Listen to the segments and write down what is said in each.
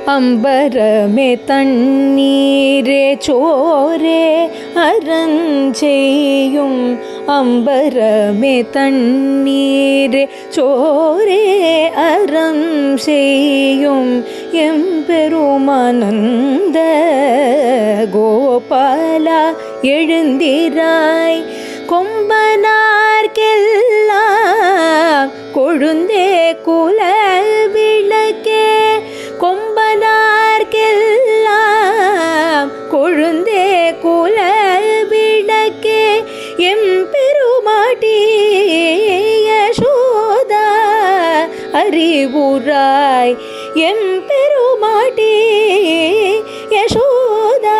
அம்பரமே தண்ணீரே சோரே அறஞ்செய்யும் அம்பரமே தண்ணீரே சோரே அறம் செய்யும் எம்பெருமானந்த கோபாலா எழுந்திராய் கொம்பனார்க்கெல்லாம் கொழுந்தே குல விளக்கே கொம்பனார்க்கெல்லாம் கொழுந்தே குல விளக்கே எம்பெருமாட்டி யசோதா அறிவுராய் எம்பெருமாட்டி யசோதா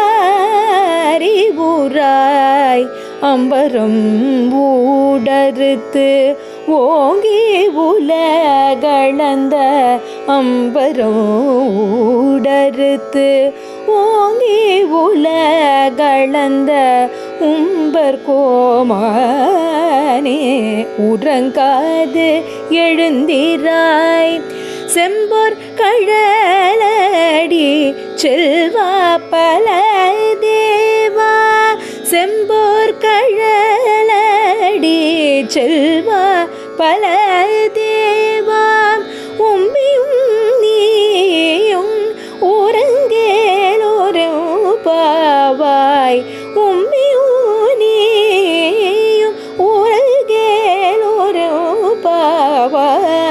அறிவுராய் அம்பரம் ஊடறுத்து ஓங்கி உலகளந்த அம்பரம் ஊடறுத்து ஓங்கி உலகளந்த உம்பர் கோமானே உறங்காது எழுந்திராய் செம்பொர் கழலடி செல்வா பல தேவா செம்போர் கழலடி செல்வா பல தேவா உம்பியும் நீயும் உறங்கேலோரும் பாவாய் உம்பியும் நீயும் உறங்கேலோரும் பாவாய்